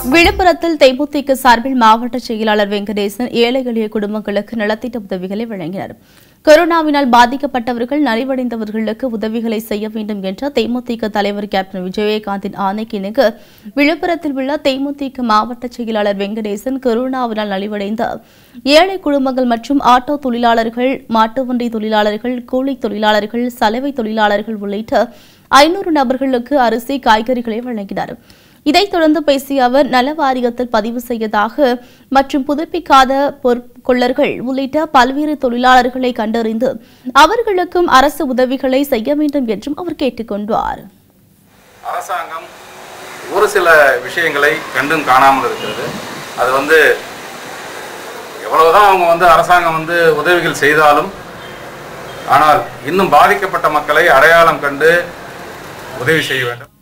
விழுப்புரத்தில் தேமுதிக சார்பில் மாவட்ட செயலாளர் வெங்கடேசன் ஏழை எளிய குடும்பங்களுக்கு நலத்திட்ட உதவிகளை வழங்கினார் கொரோனாவினால் பாதிக்கப்பட்டவர்கள் நலிவடைந்தவர்களுக்கு உதவிகளை செய்ய வேண்டும் என்ற தேமுதிக தலைவர் கேப்டன் விஜயகாந்தின் ஆணைக்கு இணங்க விழுப்புரத்தில் உள்ள தேமுதிக மாவட்ட செயலாளர் வெங்கடேசன் கொரோனாவினால் நலிவடைந்த ஏழை குடும்பங்கள் மற்றும் ஆட்டோ தொழிலாளர்கள் மாட்டுவண்டி தொழிலாளர்கள் கூலி தொழிலாளர்கள் சலவை தொழிலாளர்கள் உள்ளிட்ட ஐநூறு நபர்களுக்கு அரிசி காய்கறிகளை வழங்கினார் இதைத் தொடர்ந்து பேசிய அவர் நல வாரியத்தில் பதிவு செய்யதாக மற்றும் புதுப்பிக்காத பொற்கொள்ளர்கள் உள்ளிட்ட பல்வேறு தொழிலாளர்களை கண்டறிந்து அவர்களுக்கும் அரசு உதவிகளை செய்ய வேண்டும் என்றும் அவர் கேட்டுக்கொண்டார் அரசாங்கம் ஒரு சில விஷயங்களை கண்டும் காணாமல் இருக்கிறது அது வந்து எவ்வளவுதான் அவங்க வந்து அரசாங்கம் வந்து உதவிகள் செய்தாலும் ஆனால் இன்னும் பாதிக்கப்பட்ட மக்களை அடையாளம் கண்டு உதவி செய்ய வேண்டும்